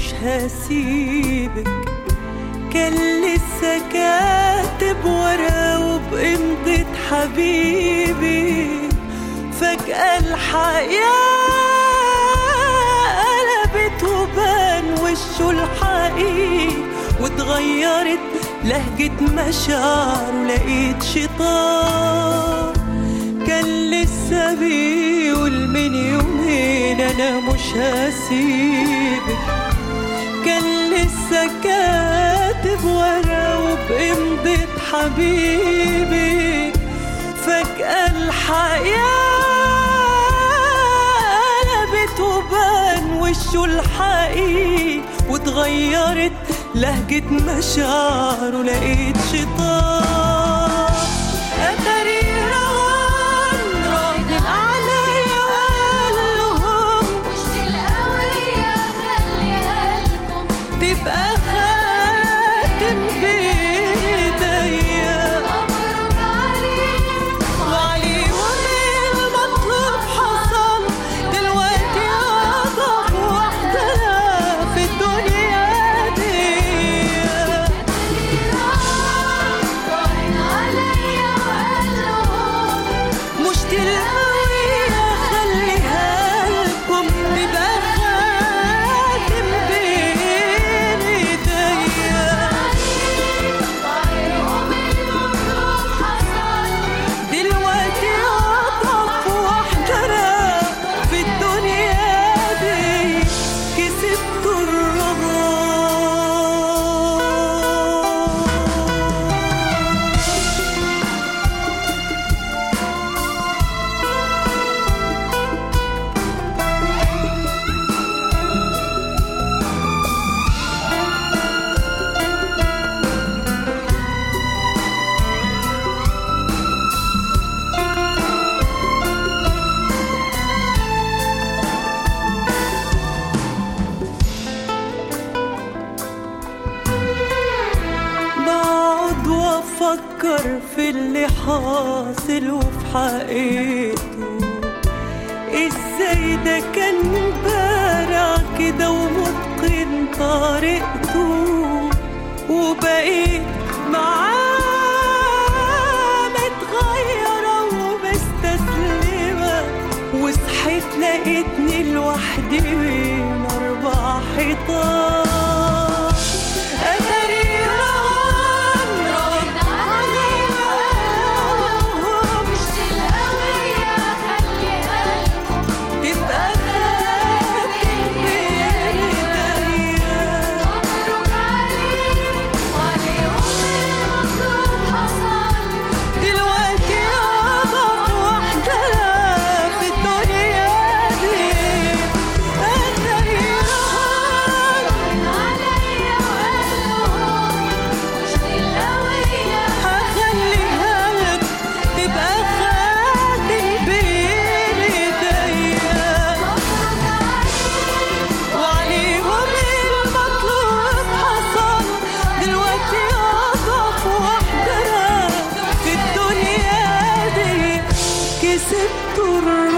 مش هسيبك كان لسه كاتب ورا وبإمضة حبيبي فجأة الحياة قلبت وبان وشه الحقيقي واتغيرت لهجة مشاعر ولقيت شيطان كان لسه بيقول من يومين انا مش هسيبك كان لسه كاتب ورا وبإمضة حبيبي فجأة الحياة قلبت وبان وشه الحقيقي واتغيرت لهجة مشاعر ولقيت شيطان أتاري رهان راجل عليا وقال لهم مش القوية خليها لكم تبقى خاتم بإيديا مبروك عليك وعليهم المطلوب حصل دلوقتي أضعف واحدة في الدنيا دي راهن عليا وقال لهم مش تلقوية خليها لكم تبقى خاتم بين ايديا وعليهم المطلوب حصل دلوقتي أضعف واحدة أنا في الدنيا دي كسبت الرهان بقعد وافكر في اللي حاصل وفي حقيقته ازاي ده كان بارع كده ومتقن طريقته وبقيت معاه متغيرة ومستسلمة وصحيت لقيتني لوحدي بين أربع حيطان أتاري رهان راهن عليا مش القوية خليها لكم تبقى خاتم بين ايديا مبروك عليك وعليهم المطلوب حصل دلوقتي أضعف واحدة في الدنيا دي أتاري رهان عليا وقال لهم مش القوية هخليها لك تبقى خاتم بين ايديا مبروك عليك وعليهم المطلوب حصل دلوقتي أضعف واحدة أنا في الدنيا دي كسبت الرهان